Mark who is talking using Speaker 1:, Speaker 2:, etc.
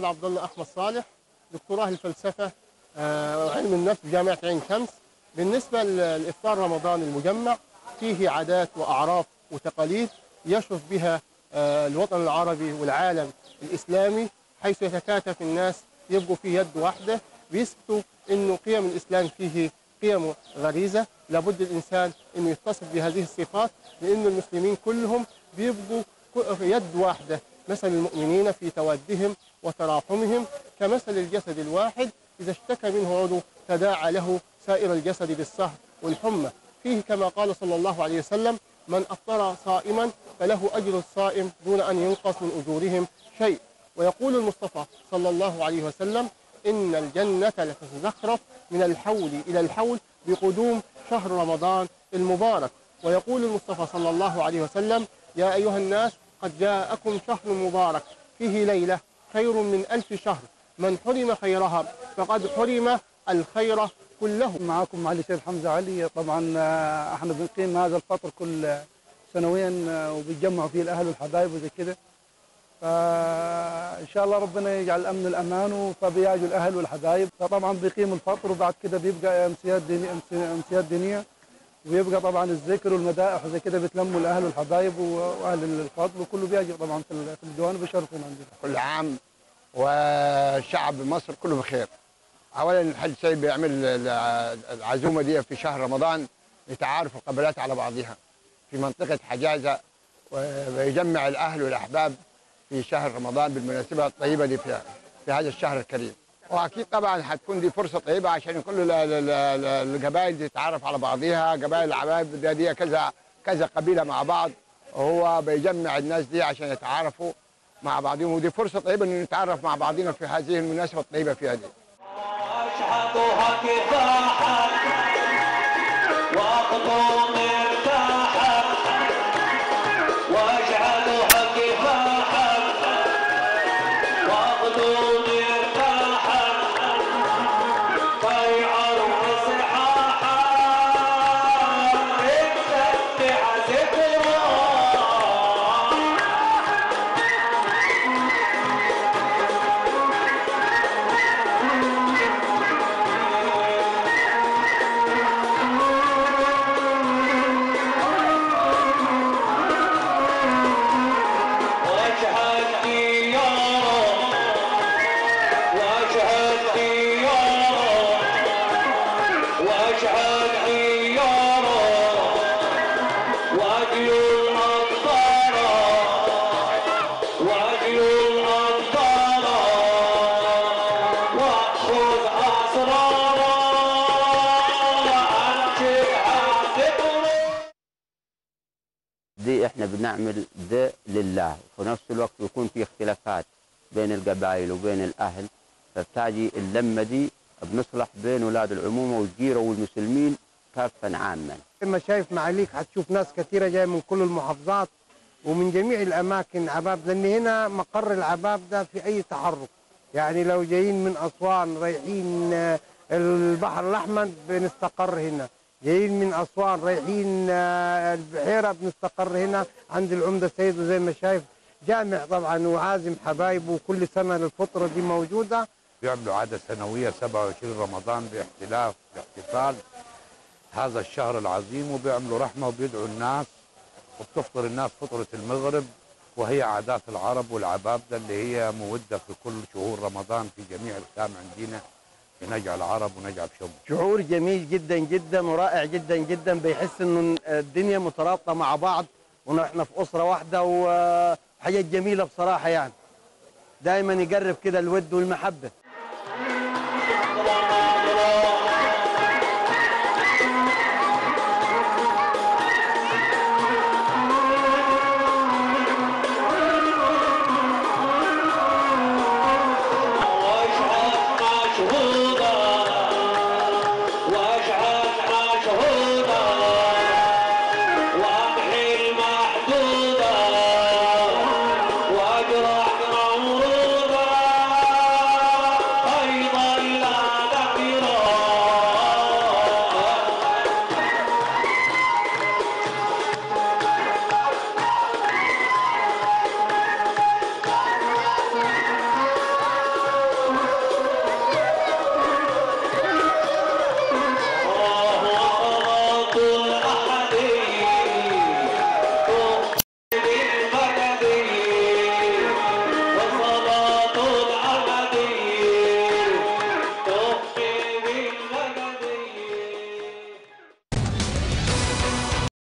Speaker 1: عبد الله احمد صالح دكتوراه الفلسفه آه، وعلم النفس بجامعه عين شمس بالنسبه لافطار رمضان المجمع فيه عادات واعراف وتقاليد يشرف بها آه، الوطن العربي والعالم الاسلامي حيث يتكاتف الناس يبقوا في يد واحده بيثبتوا انه قيم الاسلام فيه قيم غريزه لابد الانسان انه يتصف بهذه الصفات لان المسلمين كلهم بيبقوا في يد واحده مثل المؤمنين في تودهم وتراحمهم كمثل الجسد الواحد اذا اشتكى منه عضو تداعى له سائر الجسد بالسهر والحمى فيه كما قال صلى الله عليه وسلم من افطر صائما فله اجر الصائم دون ان ينقص من اجورهم شيء ويقول المصطفى صلى الله عليه وسلم إن الجنة لتتزخرف من الحول إلى الحول بقدوم شهر رمضان المبارك ويقول المصطفى صلى الله عليه وسلم يا أيها الناس قد جاءكم شهر مبارك فيه ليلة خير من ألف شهر من حرم خيرها فقد حرم الخير كله
Speaker 2: معاكم معالي سيد حمزه علي طبعا آه، احنا بنقيم هذا الفطر كل سنويا آه، وبيتجمعوا فيه الاهل والحبايب وزي كده فان شاء الله ربنا يجعل الامن الامان فبيجوا الاهل والحبايب فطبعا بيقيموا الفطر وبعد كده بيبقى امسيات دينيه امسيات دينيه ويبقى طبعا الذكر والمدائح وزي كده بيتلموا الاهل والحبايب واهل الفضل وكله بيجي طبعا في ال- في الديوان وبيشرفونا عندنا
Speaker 3: كل عام وشعب مصر كله بخير اولا الحاج سيد بيعمل الع- العزومه دي في شهر رمضان لتعارف القبلات على بعضها في منطقه حجازه ويجمع الاهل والاحباب في شهر رمضان بالمناسبه الطيبه دي في, في هذا الشهر الكريم واكيد طبعا حتكون دي فرصه طيبه عشان كل ال- ال- ال- القبائل دي تتعرف على بعضها قبائل العباب دي, دي كذا كذا قبيله مع بعض وهو بيجمع الناس دي عشان يتعارفوا مع بعضهم ودي فرصه طيبه ان نتعرف مع بعضنا في هذه المناسبه الطيبه فيها دي
Speaker 4: أشهدها كفاحا وأقضوا مرتاحا وأشهدها كفاحا وأقضوا مرتاحا كي أرض صحاحا للسبح ذكرا واشهد ديارا واشهد ديارا واشهد ديارا واجل النصارى واجل النصارى واخذ اسرارا وانشدها ذكرا
Speaker 5: دي احنا بنعمل ده لله وفي نفس الوقت يكون في اختلافات بين القبائل وبين الاهل فبتاجي اللمه دي بنصلح بين اولاد العمومه والجيره والمسلمين كافه عاما
Speaker 1: لما شايف معاليك هتشوف ناس كثيرة جاية من كل المحافظات ومن جميع الأماكن عباب لأن هنا مقر العباب ده في أي تحرك يعني لو جايين من أسوان رايحين آه، البحر الأحمر بنستقر هنا جايين من أسوان رايحين آه، البحيرة بنستقر هنا عند العمدة السيد وزي ما شايف جامع طبعا وعازم حبايبه وكل سنة الفطرة دي موجودة
Speaker 6: بيعملوا عادة سنوية 27 رمضان باختلاف باحتفال هذا الشهر العظيم وبيعملوا رحمة وبيدعوا الناس وبتفطر الناس فطرة المغرب وهي عادات العرب والعبابدة اللي هي مودة في كل شهور رمضان في جميع الخام عندنا نجعل عرب ونجعل شب
Speaker 1: شعور جميل جدا جدا ورائع جدا جدا بيحس انه الدنيا مترابطه مع بعض ونحن في اسره واحده وحاجات جميله بصراحه يعني دائما يقرب كده الود والمحبه